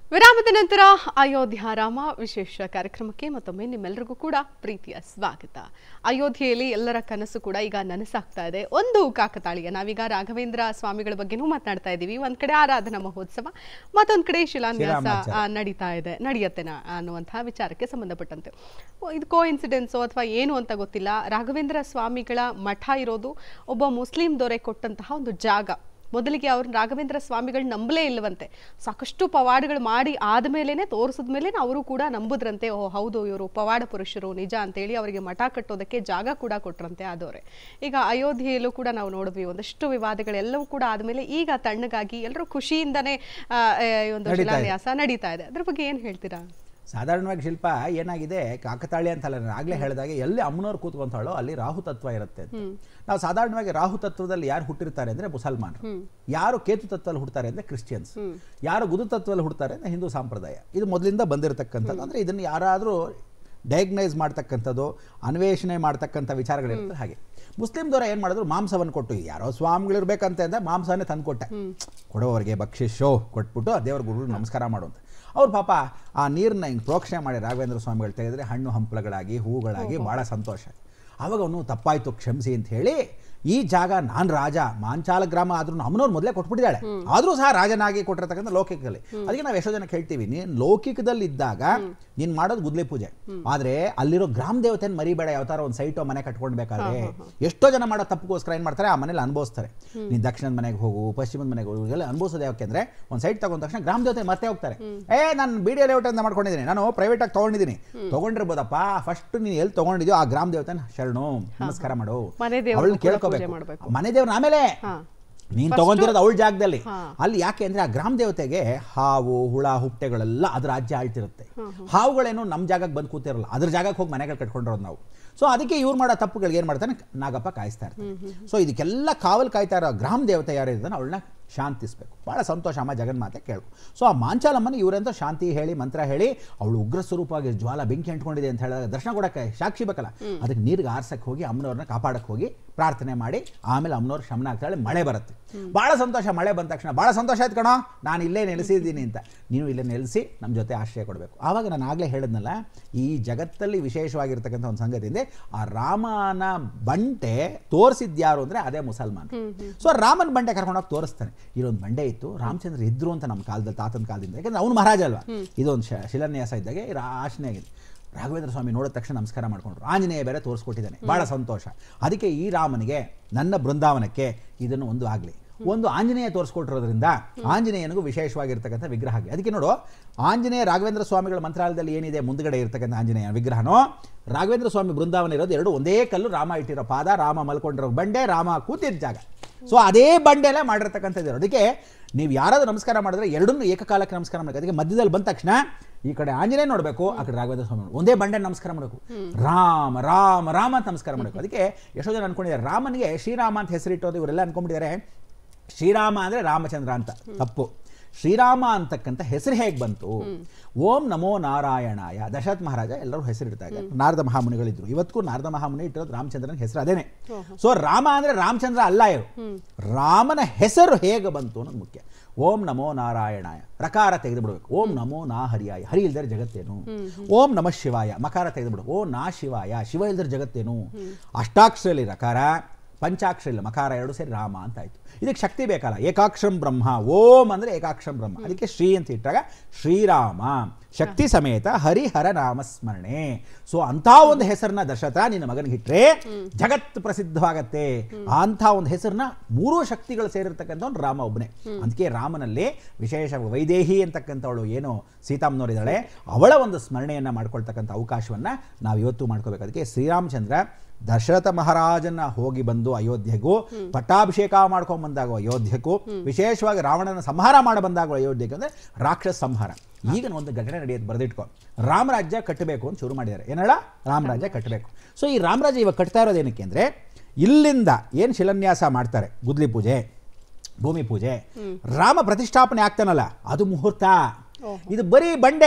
ವಿರಾಮದ ನಂತರ ಅಯೋಧ್ಯ ರಾಮ ವಿಶೇಷ ಕಾರ್ಯಕ್ರಮಕ್ಕೆ ಮತ್ತೊಮ್ಮೆ ನಿಮ್ಮೆಲ್ಲರಿಗೂ ಕೂಡ ಪ್ರೀತಿಯ ಸ್ವಾಗತ ಅಯೋಧ್ಯೆಯಲ್ಲಿ ಎಲ್ಲರ ಕನಸು ಕೂಡ ಈಗ ನನಸಾಗ್ತಾ ಇದೆ ಒಂದು ಕಾಕತಾಳೀಯ ನಾವೀಗ ರಾಘವೇಂದ್ರ ಸ್ವಾಮಿಗಳ ಬಗ್ಗೆನೂ ಮಾತನಾಡ್ತಾ ಇದ್ದೀವಿ ಒಂದ್ ಕಡೆ ಆರಾಧನಾ ಮಹೋತ್ಸವ ಮತ್ತೊಂದ್ ಕಡೆ ಶಿಲಾನ್ಯಾಸ ಶಿಲಾನ್ಯಾಸ. ಆ, ನಡೀತಾ ಇದೆ ನಡೆಯುತ್ತೆ ನ- ಅನ್ನುವಂತಹ ವಿಚಾರಕ್ಕೆ ಸಂಬಂಧಪಟ್ಟಂತೆ ಓ, ಇದು ಕೋ ಇನ್ಸಿಡೆನ್ಸು ಅಥವಾ ಏನು ಅಂತ ಗೊತ್ತಿಲ್ಲ ರಾಘವೇಂದ್ರ ಸ್ವಾಮಿಗಳ ಮಠ ಇರೋದು ಒಬ್ಬ ಮುಸ್ಲಿಂ ದೊರೆ ಕೊಟ್ಟಂತಹ ಒಂದು ಜಾಗ ಮೊದಲಿಗೆ ಅವ್ರ ರಾಘವೇಂದ್ರ ಸ್ವಾಮಿಗಳು ನಂಬಲೇ ಇಲ್ಲವಂತೆ ಸಾಕಷ್ಟು ಪವಾಡಗಳು ಮಾಡಿ ಆದ್ಮೇಲೆನೆ ತೋರಿಸಿದ ಮೇಲೆ ಅವರು ಕೂಡ ನಂಬುದ್ರಂತೆ ಓ ಹೌದು ಇವರು ಪವಾಡ ಪುರುಷರು ನಿಜ ಅಂತೇಳಿ ಅವರಿಗೆ ಮಠ ಕಟ್ಟೋದಕ್ಕೆ ಜಾಗ ಕೂಡ ಕೊಟ್ರಂತೆ ಆದವ್ರೆ ಈಗ ಅಯೋಧ್ಯೆಯಲ್ಲೂ ಕೂಡ ನಾವು ನೋಡಿದ್ವಿ ಒಂದಷ್ಟು ವಿವಾದಗಳೆಲ್ಲವೂ ಕೂಡ ಆದ್ಮೇಲೆ ಈಗ ತಣ್ಣಗಾಗಿ ಎಲ್ಲರೂ ಖುಷಿಯಿಂದನೇ ಆ, ಆ, ಈ ಒಂದು ನಡೀತಾ ಇದೆ. ಶಿಲಾನ್ಯಾಸ ನಡೀತಾ ಇದೆ ಅದ್ರ ಬಗ್ಗೆ ಏನ್ ಹೇಳ್ತೀರಾ ಸಾಧಾರಣವಾಗಿ ಶಿಲ್ಪ ಏನಾಗಿದೆ ಕಾಕತಾಳಿ ಅಂತಲ್ಲ ನಾನು ಆಗ್ಲೇ ಹೇಳಿದಾಗ ಎಲ್ಲಿ ಅಮ್ಮನವ್ರು ಕೂತ್ಕೊಂತಾಳೋ ಅಲ್ಲಿ ರಾಹು ತತ್ವ ಇರುತ್ತೆ ಅಂತ ನಾವು ಸಾಧಾರಣವಾಗಿ ರಾಹು ತತ್ವದಲ್ಲಿ ಯಾರು ಹುಟ್ಟಿರ್ತಾರೆ ಅಂದ್ರೆ ಮುಸಲ್ಮಾನರು ಯಾರು ಕೇತು ತತ್ವದಲ್ಲಿ ಹುಡ್ತಾರೆ ಅಂದ್ರೆ ಕ್ರಿಶ್ಚಿಯನ್ಸ್ ಯಾರು ಗುರು ತತ್ವದಲ್ಲಿ ಹುಡ್ತಾರೆ ಅಂದ್ರೆ ಹಿಂದೂ ಸಂಪ್ರದಾಯ ಇದು ಮೊದಲಿಂದ ಬಂದಿರತಕ್ಕಂಥದ್ದು ಅಂದ್ರೆ ಇದನ್ನು ಯಾರಾದರೂ ಡಯಾಗ್ನೈಸ್ ಮಾಡ್ತಕ್ಕಂಥದ್ದು ಅನ್ವೇಷಣೆ ಮಾಡ್ತಕ್ಕಂಥ ವಿಚಾರಗಳಿರ್ತದೆ ಹಾಗೆ ಮುಸ್ಲಿಮ್ದವ್ರು ಏನು ಮಾಡಿದ್ರು ಮಾಂಸವನ್ನು ಕೊಟ್ಟು ಯಾರೋ ಸ್ವಾಮಿಗಳಿರ್ಬೇಕಂತ ಅಂದ್ರೆ ಮಾಂಸನೇ ತಂದು ಕೊಟ್ಟೆ ಕೊಡೋವರಿಗೆ ಬಕ್ಷಿಶೋ ಕೊಟ್ಬಿಟ್ಟು ದೇವ್ರ ಗುರು ನಮಸ್ಕಾರ ಮಾಡುವಂತ ಅವ್ರು ಪಾಪ ಆ ನೀರನ್ನ ಹಿಂಗೆ ಪ್ರೋಕ್ಷಣೆ ಮಾಡಿ ರಾಘವೇಂದ್ರ ಸ್ವಾಮಿಗಳು ತೆಗೆದ್ರೆ ಹಣ್ಣು ಹಂಪಲಗಳಾಗಿ ಹೂಗಳಾಗಿ ಭಾಳ ಸಂತೋಷ ಅವಾಗ ಅವನು ತಪ್ಪಾಯ್ತು ಕ್ಷಮಿಸಿ ಅಂತ ಹೇಳಿ ಈ ಜಾಗ ನಾನು ರಾಜ ಮಾಂಚಾಲ ಗ್ರಾಮ ಆದ್ರೂ ಅಮ್ಮನವ್ರು ಮೊದಲೇ ಕೊಟ್ಬಿಟ್ಟಿದ್ದಾಳೆ ಆದರೂ ಸಹ ರಾಜನಾಗಿ ಕೊಟ್ಟಿರ್ತಕ್ಕಂಥ ಲೌಕಿಕದಲ್ಲಿ ಅದಕ್ಕೆ ನಾವು ಎಷ್ಟೋ ಜನ ಕೇಳ್ತೀವಿ ನೀನು ಲೌಕಿಕದಲ್ಲಿ ಇದ್ದಾಗ ನೀನು ಮಾಡೋದು ಗುದ್ಲಿ ಪೂಜೆ ಆದ್ರೆ ಅಲ್ಲಿರೋ ಗ್ರಾಮ ದೇವತೆನ ಮರಿಬೇಡ ಯಾವ ಥರ ಒಂದು ಸೈಟೋ ಮನೆ ಕಟ್ಕೊಳ್ಬೇಕಾದ್ರೆ ಎಷ್ಟೋ ಜನ ಮಾಡೋ ತಪ್ಪುಗೋಸ್ಕರ ಏನು ಮಾಡ್ತಾರೆ ಆ ಮನೇಲಿ ಅನುಭವಿಸ್ತಾರೆ ನೀನು ದಕ್ಷಿಣದ ಮನೆಗೆ ಹೋಗು ಪಶ್ಚಿಮದ ಮನೆಗೆ ಹೋಗು ಎಲ್ಲ ಅನುಭವಿಸೋದು ಯಾಕೆಂದ್ರೆ ಒಂದು ಸೈಟ್ ತಗೊಂಡ ತಕ್ಷಣ ಗ್ರಾಮ ದೇವತೆ ಮತ್ತೆ ಹೋಗ್ತಾರೆ ಏ ನಾನು ಬಿ ಡಿ ಲೇಔಟ್ ಅಂತ ಮಾಡ್ಕೊಂಡಿದ್ದೀನಿ ನಾನು ಪ್ರೈವೇಟ್ ಆಗಿ ತಗೊಂಡಿದ್ದೀನಿ ತಗೊಂಡಿರ್ಬೋದಪ್ಪ ಫಸ್ಟ್ ನೀನು ಎಲ್ಲಿ ತಗೊಂಡಿದ್ಯೋ ಆ ಗ್ರಾಮ ದೇವತೆನ ಶರಣು ನಮಸ್ಕಾರ ಮಾಡು ಮನೆ ದೇವ್ರನ್ನ ಅವಳನ್ನ ಕೂಡ ಪೂಜೆ ಕೇಳ್ಕೋಬೇಕು ಮಾಡ್ಬೇಕು. ಮನೆ ದೇವ್ರ ಆಮೇಲೆ ಹಾ. ನೀನ್ ತಗೊಂತಿರೋದು ಅವಳ ಜಾಗದಲ್ಲಿ ಹಾ. ಅಲ್ಲಿ ಯಾಕೆ ಅಂದ್ರೆ ಆ ಗ್ರಾಮ ದೇವತೆಗೆ ಹಾವು ಹುಳ ಹುಪ್ಪಟೆಗಳೆಲ್ಲ ಅದ್ರ ರಾಜ್ಯ ಆಳ್ತಿರುತ್ತೆ ಹಾವುಗಳೇನು ನಮ್ಮ ಜಾಗಕ್ಕೆ ಬಂದು ಕೂತಿರಲ್ಲ ಅದ್ರ ಜಾಗಕ್ಕೆ ಹೋಗಿ ಮನೆಗಳು ಕಟ್ಕೊಂಡಿರೋದು ನಾವು ಸೊ ಅದಕ್ಕೆ ಇವ್ರು ಮಾಡೋ ತಪ್ಪುಗಳಿಗೆ ಏನು ಮಾಡ್ತಾನೆ ನಾಗಪ್ಪ ಕಾಯಿಸ್ತಾ ಇರ್ತಾನೆ ಸೊ ಇದಕ್ಕೆಲ್ಲ ಕಾವಲು ಕಾಯ್ತಾ ಇರೋ ಗ್ರಾಮ ದೇವತೆ ಯಾರು ಇದ್ದಾನೆ ಅವಳನ್ನ ಶಾಂತಿಸ್ಬೇಕು ಭಾಳ ಸಂತೋಷ ಅಮ್ಮ ಜಗನ್ಮಾತೆ ಕೇಳು ಸೊ ಆ ಮಾಂಚಾಲಮ್ಮನ ಇವರಂತ ಶಾಂತಿ ಹೇಳಿ ಮಂತ್ರ ಹೇಳಿ ಅವಳು ಉಗ್ರ ಸ್ವರೂಪವಾಗಿ ಜ್ವಾಲ ಬೆಂಕಿ ಅಂಟ್ಕೊಂಡಿದೆ ಅಂತ ಹೇಳಿದಾಗ ದರ್ಶನ ಕೊಡಕ್ಕೆ ಸಾಕ್ಷಿ ಬೇಕಲ್ಲ ಅದಕ್ಕೆ ನೀರಿಗೆ ಆರ್ಸಕ್ಕೆ ಹೋಗಿ ಅಮ್ಮನವ್ರನ್ನ ಕಾಪಾಡಕ್ಕೆ ಹೋಗಿ ಪ್ರಾರ್ಥನೆ ಮಾಡಿ ಆಮೇಲೆ ಅಮ್ಮನವ್ರು ಶಮನ ಆಗ್ತಾಳೆ ಮಳೆ ಬರುತ್ತೆ ಭಾಳ ಸಂತೋಷ ಮಳೆ ಬಂದ ತಕ್ಷಣ ಭಾಳ ಸಂತೋಷ ಆಯ್ತು ಕಣೋ ನಾನು ಇಲ್ಲೇ ನೆಲೆಸಿದ್ದೀನಿ ಅಂತ ನೀವು ಇಲ್ಲೇ ನೆಲೆಸಿ ನಮ್ಮ ಜೊತೆ ಆಶ್ರಯ ಕೊಡಬೇಕು ಆವಾಗ ನಾನು ಆಗಲೇ ಹೇಳಿದ್ನಲ್ಲ ಈ ಜಗತ್ತಲ್ಲಿ ವಿಶೇಷವಾಗಿರ್ತಕ್ಕಂಥ ಒಂದು ಸಂಗತಿ ಇದೆ ಆ ರಾಮನ ಬಂಟೆ ತೋರಿಸಿದ್ಯಾರು ಅಂದರೆ ಅದೇ ಮುಸಲ್ಮಾನ್ ಸೊ ರಾಮನ ಬಂಡೆ ಕರ್ಕೊಂಡೋಗಿ ತೋರಿಸ್ತಾನೆ ಇಲ್ಲೊಂದು ಬಂಡೆ ಇತ್ತು ರಾಮಚಂದ್ರ ಇದ್ರು ಅಂತ ನಮ್ಮ ಕಾಲದಲ್ಲಿ ತಾತನ ಕಾಲದಿಂದ ಯಾಕಂದ್ರೆ ಅವನು ಮಹಾರಾಜ ಅಲ್ವಾ ಇದೊಂದು ಶ- ಶಿಲಾನ್ಯಾಸ ಇದ್ದಾಗೆ ಆಶನೆ ಆಗಿದೆ ರಾಘವೇಂದ್ರ ಸ್ವಾಮಿ ನೋಡಿದ ತಕ್ಷಣ ನಮಸ್ಕಾರ ಮಾಡ್ಕೊಂಡ್ರು ಆಂಜನೇಯ ಬೇರೆ ತೋರಿಸ್ಕೊಟ್ಟಿದ್ದಾನೆ ಬಹಳ ಸಂತೋಷ ಅದಕ್ಕೆ ಈ ರಾಮನಿಗೆ ನನ್ನ ಬೃಂದಾವನಕ್ಕೆ ಇದನ್ನು ಒಂದು ಆಗಲಿ ಒಂದು ಆಂಜನೇಯ ತೋರಿಸ್ಕೊಟ್ಟಿರೋದ್ರಿಂದ ಆಂಜನೇಯನಿಗೂ ವಿಶೇಷವಾಗಿರ್ತಕ್ಕಂಥ ವಿಗ್ರಹ ಆಗಲಿ ಅದಕ್ಕೆ ನೋಡು ಆಂಜನೇಯ ರಾಘವೇಂದ್ರ ಸ್ವಾಮಿಗಳ ಮಂತ್ರಾಲಯದಲ್ಲಿ ಏನಿದೆ ಮುಂದ್ಗಡೆ ಇರ್ತಕ್ಕಂಥ ಆಂಜನೇಯ ವಿಗ್ರಹನೋ ರಾಘವೇಂದ್ರ ಸ್ವಾಮಿ ಬೃಂದಾವನ ಇರೋದು ಎರಡು ಒಂದೇ ಕಲ್ಲು ರಾಮ ಇಟ್ಟಿರೋ ಪಾದ ರಾಮ ಮಲ್ಕೊಂಡಿರೋ ಬಂಡೆ ರಾಮ ಕೂತಿದ್ದ ಜಾಗ ಸೊ ಅದೇ ಬಂಡೆಲ್ಲ ಮಾಡಿರ್ತಕ್ಕಂಥದ್ದು ಅದಕ್ಕೆ ನೀವು ಯಾರಾದ್ರೂ ನಮಸ್ಕಾರ ಮಾಡಿದ್ರೆ ಎರಡನ್ನೂ ಏಕಕಾಲಕ್ಕೆ ನಮಸ್ಕಾರ ಮಾಡಬೇಕು ಅದಕ್ಕೆ ಮಧ್ಯದಲ್ಲಿ ಬಂದ ತಕ್ಷಣ ಈ ಕಡೆ ಆಂಜನೇಯ ನೋಡಬೇಕು ಆ ಕಡೆ ರಾಘವೇಂದ್ರ ಸ್ವಾಮಿ ನೋಡ್ಬೇಕು. ಒಂದೇ ಬಂಡೆ ನಮಸ್ಕಾರ ಮಾಡಬೇಕು ರಾಮ ರಾಮ ರಾಮ ಅಂತ ನಮಸ್ಕಾರ ಮಾಡಬೇಕು ಅದಕ್ಕೆ ಎಷ್ಟೋ ಜನ ಅನ್ಕೊಂಡಿದ್ದಾರೆ ರಾಮನಿಗೆ ಶ್ರೀರಾಮ ಅಂತ ಹೆಸರಿಟ್ಟೋದು ಇವರೆಲ್ಲ ಅನ್ಕೊಂಡ್ಬಿಟ್ಟಿದ್ದಾರೆ ಶ್ರೀರಾಮ ಅಂದರೆ ರಾಮಚಂದ್ರ ಅಂತ ತಪ್ಪು ಶ್ರೀರಾಮ ಅಂತಕ್ಕಂಥ ಹೆಸರು ಹೇಗೆ ಬಂತು ಓಂ ನಮೋ ನಾರಾಯಣಾಯ ದಶರಥ್ ಮಹಾರಾಜ ಎಲ್ಲರೂ ಹೆಸರಿಡ್ತಾ ಇದ್ದಾರೆ ನಾರದ ಮಹಾಮುನಿಗಳಿದ್ರು ಇವತ್ತಿಗೂ ನಾರದ ಮಹಾಮುನಿ ಇಟ್ಟಿರೋದು ರಾಮಚಂದ್ರನ ಹೆಸರು ಅದೇನೆ ಸೊ ರಾಮ ಅಂದ್ರೆ ರಾಮಚಂದ್ರ ಅಲ್ಲ ಇವರು ರಾಮನ ಹೆಸರು ಹೇಗೆ ಬಂತು ಅನ್ನೋದು ಮುಖ್ಯ ಓಂ ನಮೋ ನಾರಾಯಣಾಯ ಪ್ರಕಾರ ತೆಗೆದು ಬಿಡಬೇಕು ಓಂ ನಮೋ ನಾ ಹರಿಯಾಯ ಹರಿ ಇಲ್ದರೆ ಜಗತ್ತೇನು ಓಂ ನಮಃ ಶಿವಾಯ ಮಕಾರ ತೆಗೆದು ಬಿಡು ಓ ನಾ ಶಿವಾಯ ಶಿವ ಇಲ್ದರೆ ಜಗತ್ತೇನು ಅಷ್ಟಾಕ್ಷರಲ್ಲಿ ರಕಾರ ಪಂಚಾಕ್ಷರ ಮಕಾರ ಎರಡು ಸೇರಿ ರಾಮ ಅಂತ ಆಯ್ತು ಇದಕ್ಕೆ ಶಕ್ತಿ ಬೇಕಲ್ಲ ಏಕಾಕ್ಷರಂ ಬ್ರಹ್ಮ ಓಂ ಅಂದ್ರೆ ಏಕಾಕ್ಷರಂ ಬ್ರಹ್ಮ ಅದಕ್ಕೆ ಶ್ರೀ ಅಂತ ಇಟ್ಟಾಗ ಶ್ರೀರಾಮ ಶಕ್ತಿ ಸಮೇತ ಹರಿಹರ ನಾಮ ಸ್ಮರಣೆ ಸೊ ಅಂತ ಒಂದು ಹೆಸರನ್ನ ದಶರಥ ನಿನ್ನ ಮಗನಿಗೆ ಇಟ್ರೆ ಜಗತ್ ಪ್ರಸಿದ್ಧವಾಗತ್ತೆ ಅಂತ ಒಂದು ಹೆಸರನ್ನ ಮೂರೂ ಶಕ್ತಿಗಳು ಸೇರಿರ್ತಕ್ಕಂಥ ಒಂದು ರಾಮ ಒಬ್ಬನೇ ಅದಕ್ಕೆ ರಾಮನಲ್ಲಿ ವಿಶೇಷ ವೈದೇಹಿ ಅಂತಕ್ಕಂಥವಳು ಏನು ಸೀತಾಮ್ನವರಿದ್ದಾಳೆ ಅವಳ ಒಂದು ಸ್ಮರಣೆಯನ್ನ ಮಾಡ್ಕೊಳ್ತಕ್ಕಂಥ ಅವಕಾಶವನ್ನ ನಾವು ಇವತ್ತು ಮಾಡ್ಕೋಬೇಕು ಅದಕ್ಕೆ ಶ್ರೀರಾಮಚಂದ್ರ ದಶರಥ ಮಹಾರಾಜನ ಹೋಗಿ ಬಂದು ಅಯೋಧ್ಯೆಗೂ ಪಟ್ಟಾಭಿಷೇಕ ಮಾಡ್ಕೊಂಡ್ ಬಂದಾಗ ಅಯೋಧ್ಯಕ್ಕೂ ವಿಶೇಷವಾಗಿ ರಾವಣನ ಸಂಹಾರ ಮಾಡಿ ಬಂದಾಗ ಅಯೋಧ್ಯಕ್ಕೆ ಅಂದ್ರೆ ರಾಕ್ಷಸ ಸಂಹಾರ ಈಗ ಒಂದು ಘಟನೆ ನಡೆಯೋದು ಬರೆದಿಟ್ಕೊ ರಾಮರಾಜ್ಯ ಕಟ್ಟಬೇಕು ಅಂತ ಶುರು ಮಾಡಿದ್ದಾರೆ ಏನಲ್ಲ ರಾಮರಾಜ್ಯ ಕಟ್ಟಬೇಕು ಸೊ ಈ ರಾಮರಾಜ್ಯ ಇವಾಗ ಕಟ್ತಾ ಇರೋದು ಏನಕ್ಕೆ ಅಂದ್ರೆ ಇಲ್ಲಿಂದ ಏನು ಶಿಲಾನ್ಯಾಸ ಮಾಡ್ತಾರೆ ಗುದ್ಲಿ ಪೂಜೆ ಭೂಮಿ ಪೂಜೆ ರಾಮ ಪ್ರತಿಷ್ಠಾಪನೆ ಆಗ್ತಾನಲ್ಲ ಅದು ಮುಹೂರ್ತ ಇದು ಬರೀ ಬಂಡೆ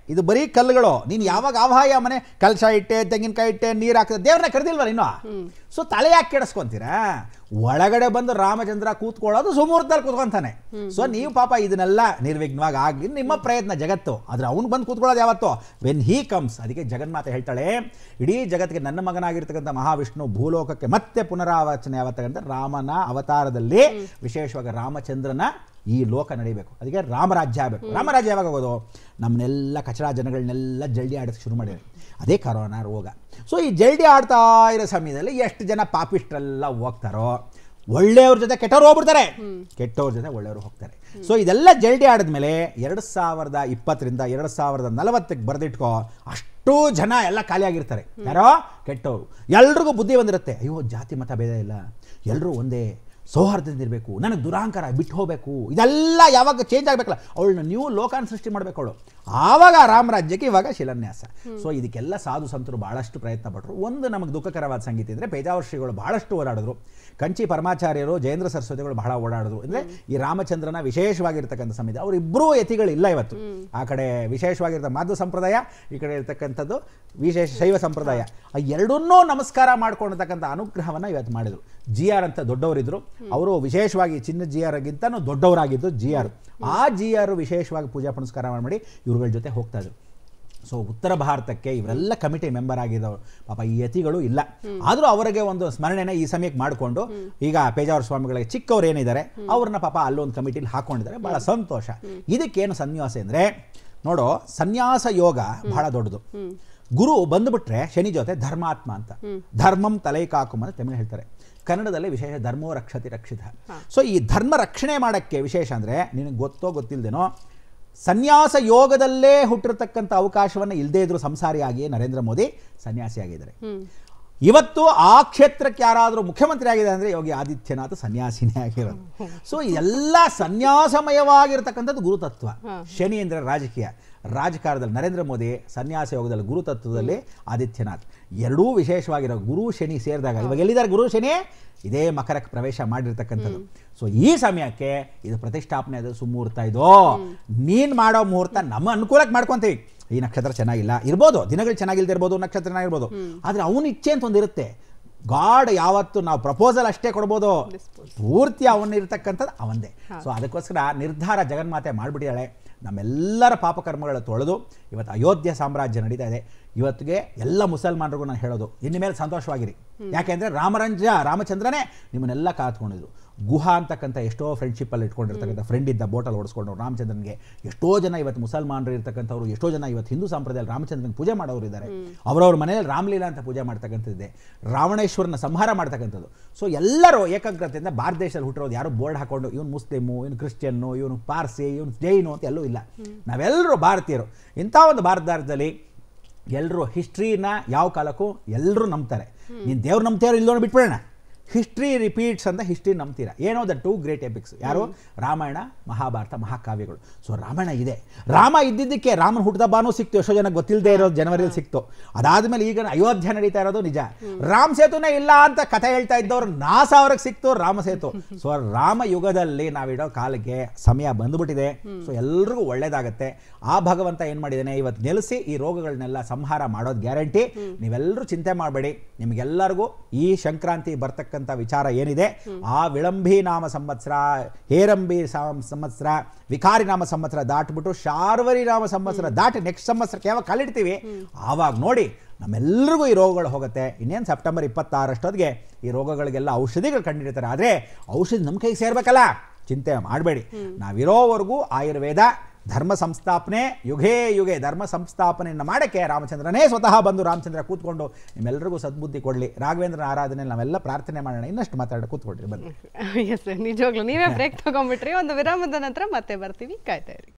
ಇದು ಬರೀ ಕಲ್ಲುಗಳು ನೀನು ಯಾವಾಗ ಆವಾಯ ಮನೆ ಕಲಶ ಇಟ್ಟೆ ತೆಂಗಿನಕಾಯಿ ಇಟ್ಟೆ ನೀರು ಹಾಕಿದೆ ದೇವ್ರನ್ನ ಕರೆದಿಲ್ವಲ್ಲ ಇನ್ನು ಸೊ ತಲೆ ಯಾಕೆ ಕೆಡಿಸ್ಕೊಂತೀರಾ ಒಳಗಡೆ ಬಂದು ರಾಮಚಂದ್ರ ಕೂತ್ಕೊಳ್ಳೋದು ಸುಮೂರ್ತದಲ್ಲಿ ಕೂತ್ಕೊಂತಾನೆ ಸೊ ನೀವು ಪಾಪ ಇದನ್ನೆಲ್ಲ ನಿರ್ವಿಘ್ನವಾಗಿ ಆಗಲಿ ನಿಮ್ಮ ಪ್ರಯತ್ನ ಜಗತ್ತು ಆದ್ರೆ ಅವ್ನು ಬಂದು ಕೂತ್ಕೊಳ್ಳೋದು ಯಾವತ್ತೋ ವೆನ್ ಹೀ ಕಮ್ಸ್ ಅದಕ್ಕೆ ಜಗನ್ಮಾತೆ ಹೇಳ್ತಾಳೆ ಇಡೀ ಜಗತ್ತಿಗೆ ನನ್ನ ಮಗನಾಗಿರ್ತಕ್ಕಂಥ ಮಹಾವಿಷ್ಣು ಭೂಲೋಕಕ್ಕೆ ಮತ್ತೆ ಪುನರಾವರ್ತನೆ ಯಾವತ್ತಂತ ರಾಮನ ಅವತಾರದಲ್ಲಿ ವಿಶೇಷವಾಗಿ ರಾಮಚಂದ್ರನ ಈ ಲೋಕ ನಡಿಬೇಕು ಅದಕ್ಕೆ ರಾಮರಾಜ್ಯ ಆಗಬೇಕು ರಾಮರಾಜ್ಯ ಯಾವಾಗ ಆಗೋದು ನಮ್ಮನ್ನೆಲ್ಲ ಕಚಡ ಜನಗಳನ್ನೆಲ್ಲ ಜಲ್ದಿ ಆಡೋಕ್ಕೆ ಶುರು ಮಾಡಿದೆ ಅದೇ ಕರೋನಾ ರೋಗ ಸೊ ಈ ಜಲ್ದಿ ಆಡ್ತಾ ಇರೋ ಸಮಯದಲ್ಲಿ ಎಷ್ಟು ಜನ ಪಾಪಿಸ್ಟ್ರೆಲ್ಲ ಹೋಗ್ತಾರೋ ಒಳ್ಳೆಯವ್ರ ಜೊತೆ ಕೆಟ್ಟವ್ರು ಹೋಗ್ಬಿಡ್ತಾರೆ ಕೆಟ್ಟವ್ರ ಜೊತೆ ಒಳ್ಳೆಯವರು ಹೋಗ್ತಾರೆ ಸೊ ಇದೆಲ್ಲ ಜಲ್ದಿ ಆಡಿದ್ಮೇಲೆ ಎರಡು ಸಾವಿರದ ಇಪ್ಪತ್ತರಿಂದ ಎರಡು ಸಾವಿರದ ನಲವತ್ತಕ್ಕೆ ಬರೆದಿಟ್ಕೋ ಅಷ್ಟು ಜನ ಎಲ್ಲ ಖಾಲಿಯಾಗಿರ್ತಾರೆ ಯಾರೋ ಕೆಟ್ಟವರು ಎಲ್ರಿಗೂ ಬುದ್ಧಿ ಬಂದಿರುತ್ತೆ ಅಯ್ಯೋ ಜಾತಿ ಮತ ಭೇದ ಇಲ್ಲ ಎಲ್ಲರೂ ಒಂದೇ ಸೌಹಾರ್ದದಿಂದ ಇರಬೇಕು ನನಗೆ ದುರಾಂಕಾರ ಬಿಟ್ಟು ಹೋಗಬೇಕು ಇದೆಲ್ಲ ಯಾವಾಗ ಚೇಂಜ್ ಆಗಬೇಕಲ್ಲ ಅವಳನ್ನ ನ್ಯೂ ಲೋಕಾನ್ ಸೃಷ್ಟಿ ಮಾಡಬೇಕು ಅವಳು ಆವಾಗ ರಾಮರಾಜ್ಯಕ್ಕೆ ಇವಾಗ ಶಿಲಾನ್ಯಾಸ ಸೊ ಇದಕ್ಕೆಲ್ಲ ಸಾಧು ಸಂತರು ಬಹಳಷ್ಟು ಪ್ರಯತ್ನ ಪಟ್ಟರು ಒಂದು ನಮಗೆ ದುಃಖಕರವಾದ ಸಂಗೀತ ಅಂದರೆ ಪೇಜಾವರ ಶ್ರೀಗಳು ಬಹಳಷ್ಟು ಓಡಾಡಿದ್ರು ಕಂಚಿ ಪರಮಾಚಾರ್ಯರು ಜಯೇಂದ್ರ ಸರಸ್ವತಿಗಳು ಬಹಳ ಓಡಾಡಿದ್ರು ಅಂದರೆ ಈ ರಾಮಚಂದ್ರನ ವಿಶೇಷವಾಗಿರ್ತಕ್ಕಂಥ ಸಮಿತಿ ಅವರಿಬ್ಬರೂ ಯತಿಗಳು ಇಲ್ಲ ಇವತ್ತು ಆ ಕಡೆ ವಿಶೇಷವಾಗಿರ್ತ ಮಾಧವ ಸಂಪ್ರದಾಯ ಈ ಕಡೆ ಇರ್ತಕ್ಕಂಥದ್ದು ವಿಶೇಷ ಶೈವ ಸಂಪ್ರದಾಯ ಆ ಎರಡನ್ನೂ ನಮಸ್ಕಾರ ಮಾಡ್ಕೊಂಡಿರ್ತಕ್ಕಂಥ ಅನುಗ್ರಹವನ್ನು ಇವತ್ತು ಮಾಡಿದರು ಜಿ ಆರ್ ಅಂತ ದೊಡ್ಡವರಿದ್ರು ಅವರು ವಿಶೇಷವಾಗಿ ಚಿನ್ನ ಜಿ ಆರ್ಗಿಂತನೂ ದೊಡ್ಡವರಾಗಿದ್ದು ಜಿ ಆರ್ ಆ ಜಿ ಆರ್ ವಿಶೇಷವಾಗಿ ಪೂಜಾ ಪುನಸ್ಕಾರ ಮಾಡಿ ಇವ್ರುಗಳ ಜೊತೆ ಹೋಗ್ತಾ ಇದ್ರು ಸೊ ಉತ್ತರ ಭಾರತಕ್ಕೆ ಇವರೆಲ್ಲ ಕಮಿಟಿ ಮೆಂಬರ್ ಆಗಿದ್ದವರು ಪಾಪ ಈ ಯತಿಗಳು ಇಲ್ಲ ಆದರೂ ಅವರಿಗೆ ಒಂದು ಸ್ಮರಣೆನ ಈ ಸಮಯಕ್ಕೆ ಮಾಡಿಕೊಂಡು ಈಗ ಪೇಜಾವರ ಸ್ವಾಮಿಗಳಿಗೆ ಚಿಕ್ಕವ್ರು ಏನಿದ್ದಾರೆ ಅವ್ರನ್ನ ಪಾಪ ಅಲ್ಲೊಂದು ಕಮಿಟಿಲಿ ಹಾಕೊಂಡಿದ್ದಾರೆ ಬಹಳ ಸಂತೋಷ ಇದಕ್ಕೇನು ಸನ್ಯಾಸ ಅಂದರೆ ನೋಡು ಸನ್ಯಾಸ ಯೋಗ ಬಹಳ ದೊಡ್ಡದು ಗುರು ಬಂದುಬಿಟ್ರೆ ಶನಿ ಜೊತೆ ಧರ್ಮಾತ್ಮ ಅಂತ ಧರ್ಮಂ ತಲೈ ಕಾಕುಮ್ ಅಂತ ತಮಿಳು ಹೇಳ್ತಾರೆ ಕನ್ನಡದಲ್ಲಿ ವಿಶೇಷ ಧರ್ಮೋ ರಕ್ಷತಿ ರಕ್ಷಿತ ಸೊ ಈ ಧರ್ಮ ರಕ್ಷಣೆ ಮಾಡೋಕ್ಕೆ ವಿಶೇಷ ಅಂದರೆ ನಿನಗೆ ಗೊತ್ತೋ ಗೊತ್ತಿಲ್ಲದೇನೋ ಸನ್ಯಾಸ ಯೋಗದಲ್ಲೇ ಹುಟ್ಟಿರ್ತಕ್ಕಂಥ ಅವಕಾಶವನ್ನು ಇಲ್ಲದೇ ಇದ್ರು ಸಂಸಾರಿಯಾಗಿ ನರೇಂದ್ರ ಮೋದಿ ಸನ್ಯಾಸಿಯಾಗಿದ್ದಾರೆ ಇವತ್ತು ಆ ಕ್ಷೇತ್ರಕ್ಕೆ ಯಾರಾದರೂ ಮುಖ್ಯಮಂತ್ರಿ ಆಗಿದೆ ಅಂದರೆ ಯೋಗಿ ಆದಿತ್ಯನಾಥ್ ಸನ್ಯಾಸಿನೇ ಆಗಿರೋದು ಸೊ ಎಲ್ಲ ಸನ್ಯಾಸಮಯವಾಗಿರ್ತಕ್ಕಂಥದ್ದು ಗುರುತತ್ವ ಶನಿ ಅಂದರೆ ರಾಜಕೀಯ ರಾಜಕಾರಣದಲ್ಲಿ ನರೇಂದ್ರ ಮೋದಿ ಸನ್ಯಾಸ ಯೋಗದಲ್ಲಿ ಗುರುತತ್ವದಲ್ಲಿ ಆದಿತ್ಯನಾಥ್ ಎರಡೂ ವಿಶೇಷವಾಗಿರೋ ಗುರು ಶನಿ ಸೇರಿದಾಗ ಇವಾಗ ಎಲ್ಲಿದ್ದಾರೆ ಗುರು ಶನಿ ಇದೇ ಮಕರಕ್ಕೆ ಪ್ರವೇಶ ಮಾಡಿರ್ತಕ್ಕಂಥದ್ದು ಸೊ ಈ ಸಮಯಕ್ಕೆ ಇದು ಪ್ರತಿಷ್ಠಾಪನೆ ಅದು ಸುಮುಹೂರ್ತ ಇದು ನೀನು ಮಾಡೋ ಮುಹೂರ್ತ ನಮ್ಮ ಅನುಕೂಲಕ್ಕೆ ಮಾಡ್ಕೊಂತೀವಿ ಈ ನಕ್ಷತ್ರ ಚೆನ್ನಾಗಿಲ್ಲ ಇರ್ಬೋದು ದಿನಗಳು ಚೆನ್ನಾಗಿಲ್ದೇ ಇರ್ಬೋದು ನಕ್ಷತ್ರ ಚೆನ್ನಾಗಿರ್ಬೋದು ಆದರೆ ಅವನ ಇಚ್ಛೆ ಅಂತ ಒಂದಿರುತ್ತೆ ಗಾಡ್ ಯಾವತ್ತು ನಾವು ಪ್ರಪೋಸಲ್ ಅಷ್ಟೇ ಕೊಡ್ಬೋದು ಪೂರ್ತಿ ಅವನಿರ್ತಕ್ಕಂಥದ್ದು ಅವಂದೇ ಸೊ ಅದಕ್ಕೋಸ್ಕರ ನಿರ್ಧಾರ ಜಗನ್ಮಾತೆ ಮಾಡಿಬಿಟ್ಟಿದ್ದಾಳೆ ನಮ್ಮೆಲ್ಲರ ಪಾಪಕರ್ಮಗಳ ತೊಳೆದು ಇವತ್ತು ಅಯೋಧ್ಯ ಸಾಮ್ರಾಜ್ಯ ನಡೀತಾ ಇದೆ ಇವತ್ತಿಗೆ ಎಲ್ಲ ಮುಸಲ್ಮಾನರಿಗೂ ನಾನು ಹೇಳೋದು ಇನ್ನು ಮೇಲೆ ಸಂತೋಷವಾಗಿರಿ ಯಾಕೆಂದರೆ ರಾಮರಂಜ ರಾಮಚಂದ್ರನೇ ನಿಮ್ಮನ್ನೆಲ್ಲ ಕಾತ್ಕೊಂಡಿದ್ರು ಗುಹಾ ಅಂತಕ್ಕಂಥ ಎಷ್ಟೋ ಫ್ರೆಂಡ್ಶಿಪ್ಪಲ್ಲಿ ಇಟ್ಕೊಂಡಿರ್ತಕ್ಕಂಥ ಫ್ರೆಂಡ್ ಇದ್ದ ಬೋಟಲ್ಲಿ ಓಡಿಸ್ಕೊಂಡು ರಾಮಚಂದ್ರನಿಗೆ ಎಷ್ಟೋ ಜನ ಇವತ್ತು ಮುಸಲ್ಮಾನರು ಇರ್ತಕ್ಕಂಥವ್ರು ಎಷ್ಟೋ ಜನ ಇವತ್ತು ಹಿಂದೂ ಸಂಪ್ರದಾಯದಲ್ಲಿ ರಾಮಚಂದ್ರನಿಗೆ ಪೂಜೆ ಮಾಡೋರು ಇದ್ದಾರೆ ಅವರವ್ರ ಮನೆಯಲ್ಲಿ ರಾಮಲೀಲಾ ಅಂತ ಪೂಜೆ ಮಾಡ್ತಕ್ಕಂಥದ್ದಿದೆ ರಾವಣೇಶ್ವರನ ಸಂಹಾರ ಮಾಡ್ತಕ್ಕಂಥದ್ದು ಸೊ ಎಲ್ಲರೂ ಏಕಾಗ್ರತೆಯಿಂದ ಭಾರತ ದೇಶದಲ್ಲಿ ಹುಟ್ಟಿರೋದು ಯಾರು ಬೋರ್ಡ್ ಹಾಕೊಂಡು ಇವನು ಮುಸ್ಲಿಮು ಇವನು ಕ್ರಿಶ್ಚಿಯನ್ನು ಇವನು ಪಾರ್ಸಿ ಇವನು ಜೈನು ಅಂತ ಎಲ್ಲೂ ಇಲ್ಲ ನಾವೆಲ್ಲರೂ ಭಾರತೀಯರು ಇಂಥ ಒಂದು ಭಾರತ ದೇಶದಲ್ಲಿ ಎಲ್ಲರೂ ಹಿಸ್ಟ್ರಿನ ಯಾವ ಕಾಲಕ್ಕೂ ಎಲ್ಲರೂ ನಂಬ್ತಾರೆ ನೀನು ದೇವ್ರು ನಂಬ್ತೀರೋ ಇಲ್ಲೋ ಬಿಟ್ಬಿಡೋಣ ಹಿಸ್ಟ್ರಿ ರಿಪೀಟ್ಸ್ ಅಂತ ಹಿಸ್ಟ್ರಿ ನಂಬ್ತೀರಾ ಏನೋ ದ ಟೂ ಗ್ರೇಟ್ ಎಪಿಕ್ಸ್ ಯಾರು ರಾಮಾಯಣ ಮಹಾಭಾರತ ಮಹಾಕಾವ್ಯಗಳು ಸೊ ರಾಮಾಯಣ ಇದೆ ರಾಮ ಇದ್ದಿದ್ದಕ್ಕೆ ರಾಮನ ಹುಟ್ಟದಬ್ಬನೂ ಸಿಕ್ತು ಎಷ್ಟೋ ಜನಕ್ಕೆ ಗೊತ್ತಿಲ್ಲದೆ ಇರೋದು ಜನವರಿಯಲ್ಲಿ ಸಿಕ್ತು ಅದಾದ್ಮೇಲೆ ಈಗ ಅಯೋಧ್ಯ ನಡೀತಾ ಇರೋದು ನಿಜ ರಾಮ ಸೇತುನೇ ಇಲ್ಲ ಅಂತ ಕಥೆ ಹೇಳ್ತಾ ಇದ್ದವ್ರು ನಾಸ ಅವ್ರಿಗೆ ಸಿಕ್ತು ರಾಮ ಸೇತು ಸೊ ರಾಮ ಯುಗದಲ್ಲಿ ನಾವಿಡೋ ಕಾಲಕ್ಕೆ ಸಮಯ ಬಂದ್ಬಿಟ್ಟಿದೆ ಸೊ ಎಲ್ರಿಗೂ ಒಳ್ಳೇದಾಗತ್ತೆ ಆ ಭಗವಂತ ಏನು ಮಾಡಿದ್ದಾನೆ ಇವತ್ತು ನೆಲೆಸಿ ಈ ರೋಗಗಳನ್ನೆಲ್ಲ ಸಂಹಾರ ಮಾಡೋದು ಗ್ಯಾರಂಟಿ ನೀವೆಲ್ಲರೂ ಚಿಂತೆ ಮಾಡಬೇಡಿ ನಿಮಗೆಲ್ಲರಿಗೂ ಈ ಸಂಕ್ರಾಂತಿ ಬರ್ತಕ್ಕಂಥ ವಿಚಾರ ಏನಿದೆ ಆ ವಿಳಂಬಿ ನಾಮ ಸಂವತ್ಸರ ಹೇರಂಬಿ ಸಾಮ್- ಸಂವತ್ಸರ ವಿಕಾರಿ ನಾಮ ಸಂವತ್ಸರ ದಾಟ್ಬಿಟ್ಟು ಶಾರ್ವರಿ ನಾಮ ಸಂವತ್ಸರ ದಾಟಿ ನೆಕ್ಸ್ಟ್ ಸಂವತ್ಸರಕ್ಕೆ ಯಾವಾಗ ಕಾಲಿಡ್ತೀವಿ ಆವಾಗ ನೋಡಿ ನಮ್ಮೆಲ್ಲರಿಗೂ ಈ ರೋಗಗಳು ಹೋಗುತ್ತೆ ಇನ್ನೇನು ಸೆಪ್ಟೆಂಬರ್ ಇಪ್ಪತ್ತಾರಷ್ಟೊತ್ತಿಗೆ ಈ ರೋಗಗಳಿಗೆಲ್ಲ ಔಷಧಿಗಳು ಕಂಡುಹಿಡಿತಾರೆ ಆದರೆ ಔಷಧಿ ನಮ್ಮ ಕೈಗೆ ಸೇರ್ಬೇಕಲ್ಲ ಚಿಂತೆ ಮಾಡಬೇಡಿ ನಾವಿರೋವರೆಗೂ ಆಯುರ್ವೇದ ಧರ್ಮ ಸಂಸ್ಥಾಪನೆ ಯುಗೇ ಯುಗೆ ಧರ್ಮ ಸಂಸ್ಥಾಪನೆಯನ್ನು ಮಾಡೋಕ್ಕೆ ರಾಮಚಂದ್ರನೇ ಸ್ವತಃ ಬಂದು ರಾಮಚಂದ್ರ ಕೂತ್ಕೊಂಡು ನಿಮ್ಮೆಲ್ಲರಿಗೂ ಸದ್ಬುದ್ಧಿ ಕೊಡಲಿ ರಾಘವೇಂದ್ರನ ಆರಾಧನೆ ನಾವೆಲ್ಲ ಪ್ರಾರ್ಥನೆ ಮಾಡೋಣ ಇನ್ನಷ್ಟು ಮಾತಾಡ ಕೂತ್ಕೊಳ್ರಿ ಬನ್ನಿ ಎಸ್ ನಿಜವಾಗ್ಲೂ ನೀವೇ ಬ್ರೇಕ್ ತಗೊಂಡ್ಬಿಟ್ರಿ ಒಂದು ವಿರಾಮದ ನಂತರ ಮತ್ತೆ ಬರ್ತೀವಿ ಕಾಯ್ತಾ ಇರಿ